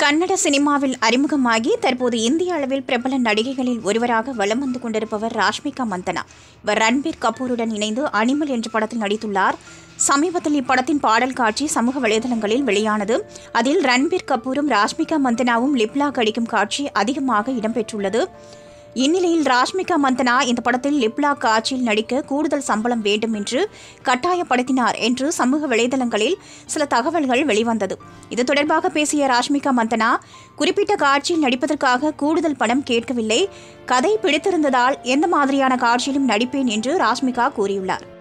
கன்னட சினிமாவில் அறிமுகமாகி தற்போது இந்திய அளவில் பிரபல நடிகைகளில் ஒருவராக வலம் வந்து கொண்டிருப்பவர் ராஷ்மிகா மந்தனா இவர் ரன்பீர் கபூருடன் இணைந்து அனிமல் என்ற படத்தில் நடித்துள்ளார் சமீபத்தில் இப்படத்தின் பாடல் காட்சி சமூக வலைதளங்களில் வெளியானது அதில் ரன்பீர் கபூரும் ராஷ்மிகா மந்தனாவும் லிப்லாக் அடிக்கும் காட்சி அதிகமாக இடம்பெற்றுள்ளது இந்நிலையில் ராஷ்மிகா மந்தனா இந்த படத்தில் லிப்லாக் காட்சியில் நடிக்க கூடுதல் சம்பளம் வேண்டும் என்று கட்டாயப்படுத்தினார் என்று சமூக வலைதளங்களில் சில தகவல்கள் வெளிவந்தது இது தொடர்பாக பேசிய ராஷ்மிகா மந்தனா குறிப்பிட்ட காட்சியில் நடிப்பதற்காக கூடுதல் பணம் கேட்கவில்லை கதை பிடித்திருந்ததால் எந்த மாதிரியான காட்சியிலும் நடிப்பேன் என்று ராஷ்மிகா கூறியுள்ளார்